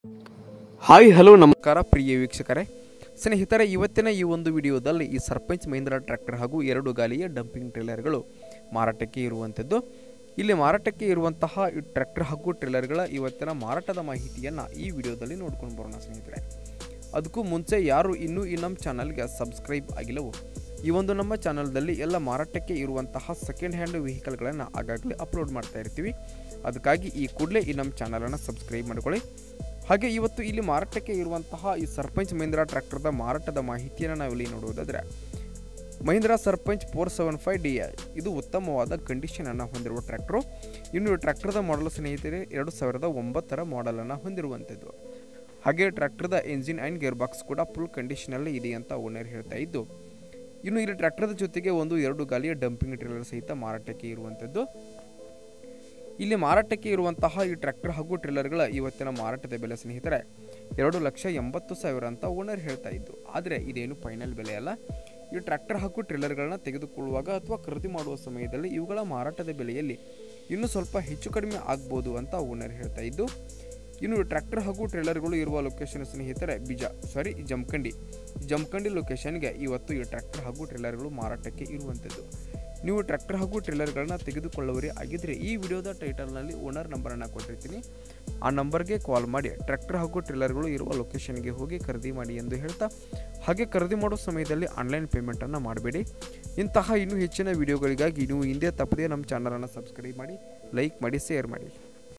hi hello ನಮಸ್ಕಾರ ಪ್ರಿಯ ವೀಕ್ಷಕರೇ ಸ್ನೇಹಿತರೆ ಇವತ್ತಿನ ಈ ಒಂದು ವಿಡಿಯೋದಲ್ಲಿ ಈ ಸರ್ಪಂಚ್ ಮಹೀಂದ್ರ ಟ್ರ್ಯಾಕ್ಟರ್ ಹಾಗೂ ಎರಡು ಗಾಲಿಯ ಡಂಪಿಂಗ್ ಟ್ರೇಲರ್ಗಳು ಮಾರಾಟಕ್ಕೆ ಇರುವಂಥದ್ದು ಇಲ್ಲಿ ಮಾರಾಟಕ್ಕೆ ಇರುವಂತಹ ಈ ಟ್ರ್ಯಾಕ್ಟರ್ ಹಾಗೂ ಟ್ರೇಲರ್ಗಳ ಇವತ್ತಿನ ಮಾರಾಟದ ಮಾಹಿತಿಯನ್ನು ಈ ವಿಡಿಯೋದಲ್ಲಿ ನೋಡ್ಕೊಂಡು ಬರೋಣ ಸ್ನೇಹಿತರೆ ಅದಕ್ಕೂ ಮುಂಚೆ ಯಾರು ಇನ್ನೂ ಈ ನಮ್ಮ ಚಾನಲ್ಗೆ ಸಬ್ಸ್ಕ್ರೈಬ್ ಆಗಿಲ್ಲವೋ ಈ ಒಂದು ನಮ್ಮ ಚಾನಲ್ದಲ್ಲಿ ಎಲ್ಲ ಮಾರಾಟಕ್ಕೆ ಇರುವಂತಹ ಸೆಕೆಂಡ್ ಹ್ಯಾಂಡ್ ವೆಹಿಕಲ್ಗಳನ್ನು ಆಗಾಗಲೇ ಅಪ್ಲೋಡ್ ಮಾಡ್ತಾ ಇರ್ತೀವಿ ಅದಕ್ಕಾಗಿ ಈ ಕೂಡಲೇ ಈ ನಮ್ಮ ಚಾನಲನ್ನು ಸಬ್ಸ್ಕ್ರೈಬ್ ಮಾಡ್ಕೊಳ್ಳಿ ಹಾಗೆ ಇವತ್ತು ಇಲ್ಲಿ ಮಾರಾಟಕ್ಕೆ ಇರುವಂತಹ ಈ ಸರ್ಪಂಚ್ ಮಹೀಂದ್ರ ಟ್ರ್ಯಾಕ್ಟರ್ದ ಮಾರಾಟದ ಮಾಹಿತಿಯನ್ನು ನಾವಿಲ್ಲಿ ನೋಡುವುದಾದರೆ Mahindra Sarpanch four seven five D I ಇದು ಉತ್ತಮವಾದ ಕಂಡೀಷನನ್ನು ಹೊಂದಿರುವ ಟ್ರ್ಯಾಕ್ಟ್ರು ಇನ್ನು ಈ ಟ್ರ್ಯಾಕ್ಟರ್ದ ಮಾಡಲ್ ಸ್ನೇಹಿತರೆ ಎರಡು ಸಾವಿರದ ಒಂಬತ್ತರ ಮಾಡೆಲನ್ನು ಹೊಂದಿರುವಂಥದ್ದು ಹಾಗೆ ಟ್ರ್ಯಾಕ್ಟರ್ದ ಎಂಜಿನ್ ಆ್ಯಂಡ್ ಗೇರ್ ಬಾಕ್ಸ್ ಕೂಡ ಫುಲ್ ಕಂಡೀಷನಲ್ಲಿ ಇದೆ ಅಂತ ಓನರ್ ಹೇಳ್ತಾ ಇದ್ದು ಇನ್ನು ಇಲ್ಲಿ ಟ್ರ್ಯಾಕ್ಟರ್ದ ಜೊತೆಗೆ ಒಂದು ಎರಡು ಗಾಲಿಯ ಡಂಪಿಂಗ್ ಟ್ರೇಲರ್ ಸಹಿತ ಮಾರಾಟಕ್ಕೆ ಇರುವಂಥದ್ದು ಇಲ್ಲಿ ಮಾರಾಟಕ್ಕೆ ಇರುವಂತಹ ಈ ಟ್ರ್ಯಾಕ್ಟರ್ ಹಾಗೂ ಟ್ರೇಲರ್ಗಳ ಇವತ್ತಿನ ಮಾರಾಟದ ಬೆಲೆ ಸ್ನೇಹಿತರೆ ಎರಡು ಲಕ್ಷ ಎಂಬತ್ತು ಸಾವಿರ ಅಂತ ಓನರ್ ಹೇಳ್ತಾ ಇದ್ದು ಆದರೆ ಇದೇನು ಫೈನಲ್ ಬೆಲೆ ಅಲ್ಲ ಈ ಟ್ರ್ಯಾಕ್ಟರ್ ಹಾಗೂ ಟ್ರೇಲರ್ಗಳನ್ನ ತೆಗೆದುಕೊಳ್ಳುವಾಗ ಅಥವಾ ಖರೀದಿ ಮಾಡುವ ಸಮಯದಲ್ಲಿ ಇವುಗಳ ಮಾರಾಟದ ಬೆಲೆಯಲ್ಲಿ ಇನ್ನೂ ಸ್ವಲ್ಪ ಹೆಚ್ಚು ಕಡಿಮೆ ಆಗ್ಬೋದು ಅಂತ ಓನರ್ ಹೇಳ್ತಾ ಇದ್ದು ಇನ್ನು ಟ್ರ್ಯಾಕ್ಟರ್ ಹಾಗೂ ಟ್ರೇಲರ್ಗಳು ಇರುವ ಲೊಕೇಶನ್ ಸ್ನೇಹಿತರೆ ಬಿಜಾ ಸಾರಿ ಜಮಖಂಡಿ ಜಮಖಂಡಿ ಲೊಕೇಶನ್ಗೆ ಇವತ್ತು ಈ ಟ್ರ್ಯಾಕ್ಟರ್ ಹಾಗೂ ಟ್ರೇಲರ್ಗಳು ಮಾರಾಟಕ್ಕೆ ಇರುವಂಥದ್ದು ನೀವು ಟ್ರ್ಯಾಕ್ಟರ್ ಹಾಗೂ ಟ್ರೇಲರ್ಗಳನ್ನ ತೆಗೆದುಕೊಳ್ಳುವರೇ ಆಗಿದ್ದರೆ ಈ ವಿಡಿಯೋದ ಟೈಟಲ್ನಲ್ಲಿ ಓನರ್ ನಂಬರನ್ನು ಕೊಟ್ಟಿರ್ತೀನಿ ಆ ನಂಬರ್ಗೆ ಕಾಲ್ ಮಾಡಿ ಟ್ರ್ಯಾಕ್ಟರ್ ಹಾಗೂ ಟ್ರೇಲರ್ಗಳು ಇರುವ ಲೊಕೇಶನ್ಗೆ ಹೋಗಿ ಖರೀದಿ ಮಾಡಿ ಎಂದು ಹೇಳ್ತಾ ಹಾಗೆ ಖರೀದಿ ಮಾಡೋ ಸಮಯದಲ್ಲಿ ಆನ್ಲೈನ್ ಪೇಮೆಂಟನ್ನು ಮಾಡಬೇಡಿ ಇಂತಹ ಇನ್ನೂ ಹೆಚ್ಚಿನ ವಿಡಿಯೋಗಳಿಗಾಗಿ ನೀವು ಹಿಂದೆ ತಪ್ಪದೇ ನಮ್ಮ ಚಾನಲನ್ನು ಸಬ್ಸ್ಕ್ರೈಬ್ ಮಾಡಿ ಲೈಕ್ ಮಾಡಿ ಶೇರ್ ಮಾಡಿ